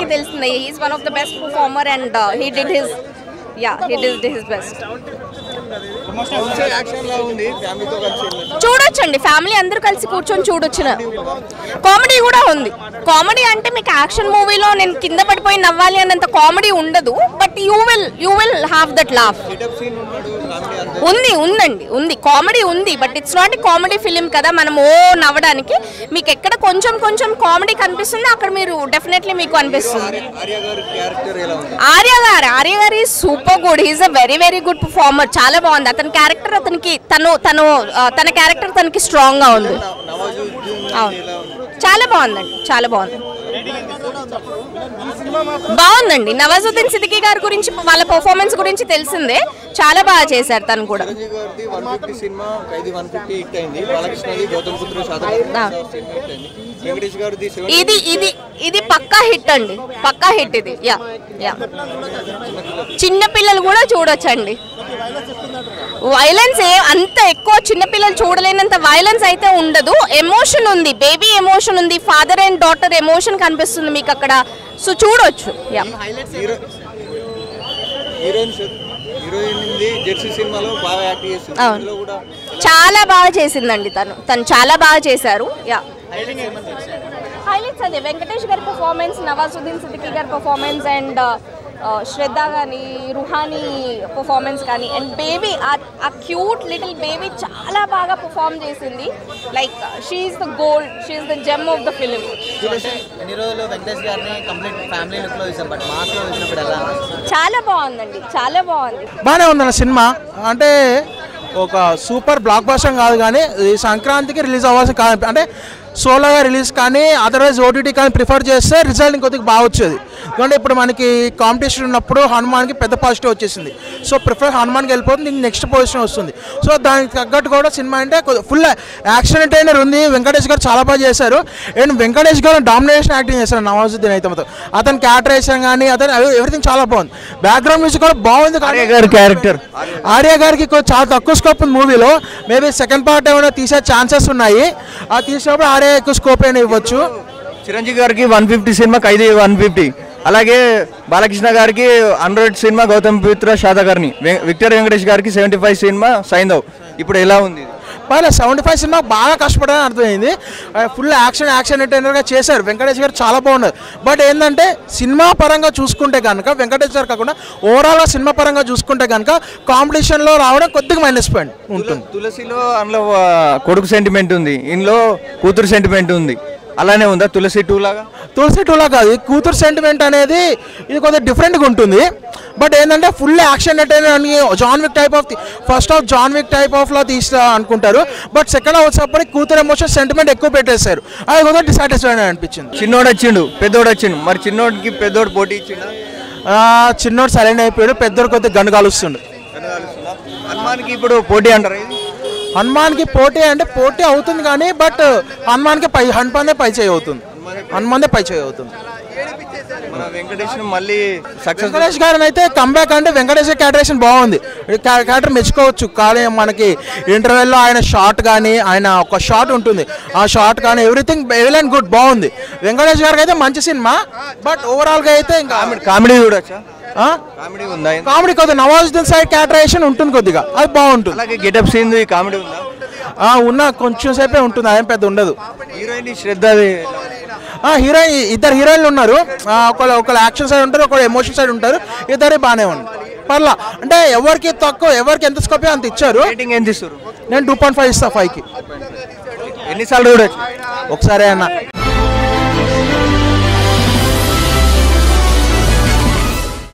అందరికీ తెలిసిందే is one of the best performer and he did his yeah he did his best action లా ఉంది ఫ్యామిలీతో కలిసి వెళ్ళొచ్చు. చూడొచ్చండి ఫ్యామిలీ అందరూ కలిసి కూర్చొని చూడొచ్చు కామెడీ కూడా ఉంది కామెడీ అంటే మీకు యాక్షన్ మూవీలో నేను కింద పడిపోయి నవ్వాలి అన్నంత కామెడీ ఉండదు but you will you will have that laugh Setup scene ఉన్నాడు ఫ్యామిలీ అంతా ఉంది ఉందండి ఉంది కామెడీ ఉంది but it's not comedy film కదా మనం ఓ నవ్వడానికి మీకు ఎక్కడ కొంచెం కొంచెం కామెడీ కనిపిస్తుంది అక్కడ మీరు డెఫినెట్లీ మీకు అనిపిస్తుంది ఆర్య గారి క్యారెక్టర్ ఎలా ఉంది Arya garu Arya garu is super good he's a very very good performer చాలా బాగుంది అతని క్యారెక్టర్ అతనికి తను తను ఆ, తన క్యారెక్టర్ తనకి స్ట్రాంగ్ గా ఉంది నవాజుద్దీన్ అవును. ఎలా ఉంది చాలా బాగుందండి చాలా బాగుంది బాగుందండి నవాజుద్దీన్ సిద్దికీ గారి గురించి వాళ్ళ పర్ఫార్మెన్స్ గురించి తెలిసిందే చాలా బాగా చేశారు తను కూడా చిరంజీవి గారిది వన్ ఫిఫ్టీ సినిమా ఖైదీ వన్ ఫిఫ్టీ హిట్ అయింది బాలకృష్ణది గౌతమ్ పుత్ర శాతం ఆ. సినిమా హిట్ అయింది వెంకటేష్ గారిది సెవెన్ ఇది ఇది ఇది పక్కా హిట్ అండి పక్కా హిట్ ఇది యా యా చిన్న పిల్లలు కూడా చూడొచ్చండి వైలెన్స్ ఏ అంత ఎక్కువ చిన్న పిల్లలు చూడలేనంత వైలెన్స్ అయితే ఉండదు ఎమోషన్ ఉంది బేబీ ఎమోషన్ ఉంది ఫాదర్ అండ్ డాటర్ ఎమోషన్ కనిపిస్తుంది మీకు అక్కడ సో చూడొచ్చు యా హీరో హీరోయిన్ హీరోయిన్ ఉంది జెర్సీ సినిమాలో బాగా యాక్ట్ చేస్తుంది అవును. అందులో కూడా చాలా బాగా చేసిందండి తను తను చాలా బాగా చేశారు యా హైలైట్స్ అదే వెంకటేష్ గారి పర్ఫార్మెన్స్ నవాజుద్దీన్ సిద్దికీ గారి పర్ఫార్మెన్స్ అండ్ శ్రద్ధ కానీ రుహానీ పర్ఫార్మెన్స్ కానీ and baby uh cute little baby చాలా బాగా పర్ఫామ్ చేసింది like she's the gold she's the gem of the film ఎన్ని రోజులు వెంకటేష్ గారిని కంప్లీట్ ఫ్యామిలీ లుక్ లో చూసాం బట్ మాస్ లో చూసినప్పుడు ఎలా చాలా బాగుందండి చాలా బాగుంది బాగానే ఉందన్న సినిమా అంటే ఒక సూపర్ బ్లాక్ బాస్టర్ కాదు కానీ ఈ సంక్రాంతికి రిలీజ్ అవ్వాల్సిన కాదు అంటే సోలోగా రిలీజ్ కానీ అదర్వైజ్ ఓటీటీ కానీ ప్రిఫర్ చేస్తే రిజల్ట్ ఇంకొద్దిగా బాగా వచ్చేది ఎందుకంటే ఇప్పుడు మనకి కాంపిటీషన్ ఉన్నప్పుడు హనుమాన్కి పెద్ద పాజిటివ్ వచ్చేసింది సో ప్రిఫర్ హనుమాన్కి వెళ్ళిపోతుంది ఇంక నెక్స్ట్ పొజిషన్ వస్తుంది సో దానికి తగ్గట్టు కూడా సినిమా అంటే ఫుల్ యాక్షన్ ఎంటర్టైనర్ ఉంది వెంకటేష్ గారు చాలా బాగా చేశారు అండ్ వెంకటేష్ గారు డామినేషన్ యాక్టింగ్ చేశారు నవాజుద్దీన్ అయితే మొత్తం అతని క్యారెక్టరేషన్ కానీ అతని ఎవ్రీథింగ్ చాలా బాగుంది బ్యాక్గ్రౌండ్ మ్యూజిక్ కూడా బాగుంది ఆర్య గారి క్యారెక్టర్ ఆర్య గారికి కొ- చాలా తక్కువ స్కోప్ ఉంది మూవీలో మేబీ సెకండ్ పార్ట్ ఏమైనా తీసే ఛాన్సెస్ ఉన్నాయి ఆ తీసినప్పుడు ఆర్య ఎక్కువ స్కోప్ అయినా ఇవ్వచ్చు చిరంజీవి గారికి వన్ ఫిఫ్టీ సినిమా ఖైదీ వన్ ఫిఫ్టీ అలాగే బాలకృష్ణ గారికి హండ్రెడ్ సినిమా గౌతమ్ పుత్ర శాతకర్ణి వె- విక్టర్ వెంకటేష్ గారికి సెవెంటీ ఫైవ్ సినిమా సైందవ్ ఇప్పుడు ఎలా ఉంది పర్లేదు సెవెంటీ ఫైవ్ సినిమా బాగా కష్టపడని అర్థమైంది ఫుల్ యాక్షన్ యాక్షన్ ఎంటర్టైనర్గా చేశారు వెంకటేష్ గారు చాలా బాగున్నారు బట్ ఏంటంటే సినిమా పరంగా చూసుకుంటే కనుక వెంకటేష్ గారు కాకుండా ఓవరాల్గా సినిమా పరంగా చూసుకుంటే కనుక కాంపిటీషన్లో రావడం కొద్దిగా మైనస్ పాయింట్ ఉంటుంది తులసిలో అందులో ఆ, కొడుకు సెంటిమెంట్ ఉంది ఇందులో కూతురు సెంటిమెంట్ ఉంది అలానే ఉందా తులసి టూ లాగా తులసి టూలా కాదు ఈ కూతురు సెంటిమెంట్ అనేది ఇది కొద్దిగా డిఫరెంట్గా ఉంటుంది బట్ ఏంటంటే ఫుల్ యాక్షన్ ఎంటర్టైనర్ అని John Wick type of first half John Wick type of లో తీస్తా అనుకుంటారు బట్ సెకండ్ హాఫ్ వచ్చేప్పటికి కూతురు ఎమోషన్ సెంటిమెంట్ ఎక్కువ పెట్టేశారు అది కొద్దిగా డిసాటిస్ఫైడ్ అనిపించింది చిన్నోడు వచ్చిండు పెద్దోడు వచ్చిండు మరి చిన్నోడికి పెద్దోడు పోటీ ఇచ్చిండు ఆ, చిన్నోడు సైలెంట్ అయిపోయాడు పెద్దోడు కొద్దిగా గన్ను కాలుస్తుండు హనుమాన్కి ఇప్పుడు పోటీ అంటారు ఇది హనుమాన్కి పోటీ అంటే పోటీ అవుతుంది కానీ బట్ హనుమాన్కి పై హనుమాన్దే పై చేయి అవుతుంది హనుమాన్దే పై చేయి అవుతుంది మన వెంకటేష్ మళ్ళీ సక్సెస్ వెంకటేష్ గారిని అయితే కంబ్యాక్ అంటే వెంకటేష్ క్యాటరేషన్ బాగుంది క్యారెక్టర్ మెచ్చుకోవచ్చు కానీ మనకి ఇంటర్వెల్లో ఆయన షార్ట్ కానీ ఆయన ఒక షార్ట్ ఉంటుంది ఆ షార్ట్ కానీ ఎవ్రీథింగ్ వెల్ అండ్ గుడ్ బాగుంది వెంకటేష్ గారికి అయితే మంచి సినిమా బట్ ఓవరాల్గా అయితే ఇంకా కామెడీ చూడొచ్చా ఆ? కామెడీ ఉందా కామెడీ కొద్దిగా నవాజుద్దీన్ సైడ్ క్యాటరేషన్ ఉంటుంది కొద్దిగా అది బాగుంటుంది అలాగే గెటప్ సీన్ కామెడీ ఉందా ఆ, ఉన్న కొంచెం సేపే ఉంటుంది అదేం పెద్ద ఉండదు హీరోయిన్ శ్రద్ధది ఆ, హీరోయిన్ ఇద్దరు హీరోయిన్లు ఉన్నారు ఆ, ఒకళ్ళు ఒకళ్ళు యాక్షన్ సైడ్ ఉంటారు ఒకళ్ళు ఎమోషన్ సైడ్ ఉంటారు ఇద్దరే బాగానే ఉంది పర్లా అంటే ఎవరికి తక్కువ ఎవరికి ఎంత స్కోప్ అంత ఇచ్చారు రేటింగ్ ఎంత ఇస్తారు నేను టూ పాయింట్ ఫైవ్ ఇస్తా ఫైవ్కి ఎన్నిసార్లు చూడొచ్చు ఒకసారి అన్న